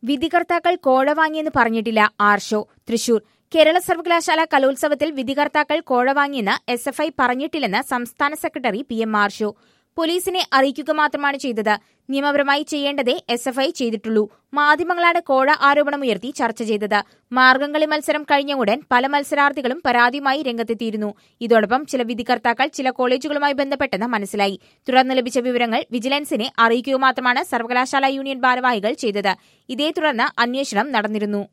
വിധികർത്താക്കൾ കോഴ വാങ്ങിയെന്ന് പറഞ്ഞിട്ടില്ല ആർഷോ തൃശൂർ കേരള സർവകലാശാല കലോത്സവത്തിൽ വിധികർത്താക്കൾ കോഴ വാങ്ങിയെന്ന് എസ് എഫ് ഐ പറഞ്ഞിട്ടില്ലെന്ന് സംസ്ഥാന സെക്രട്ടറി പി എം ആർഷോ പോലീസിനെ അറിയിക്കുക മാത്രമാണ് ചെയ്തത് നിയമപരമായി ചെയ്യേണ്ടതേ എസ് എഫ് ഐ ചെയ്തിട്ടുള്ളൂ മാധ്യമങ്ങളാണ് കോഴ ആരോപണമുയർത്തി ചർച്ച ചെയ്തത് മാർഗംകളി മത്സരം കഴിഞ്ഞ ഉടൻ പല മത്സരാർത്ഥികളും പരാതിയുമായി രംഗത്തെത്തിയിരുന്നു ഇതോടൊപ്പം ചില വിധികർത്താക്കൾ ചില കോളേജുകളുമായി ബന്ധപ്പെട്ടെന്ന് മനസ്സിലായി തുടർന്ന് ലഭിച്ച വിവരങ്ങൾ വിജിലൻസിനെ അറിയിക്കുക മാത്രമാണ് സർവകലാശാല യൂണിയൻ ഭാരവാഹികൾ ചെയ്തത് ഇതേ തുടർന്ന് അന്വേഷണം നടന്നിരുന്നു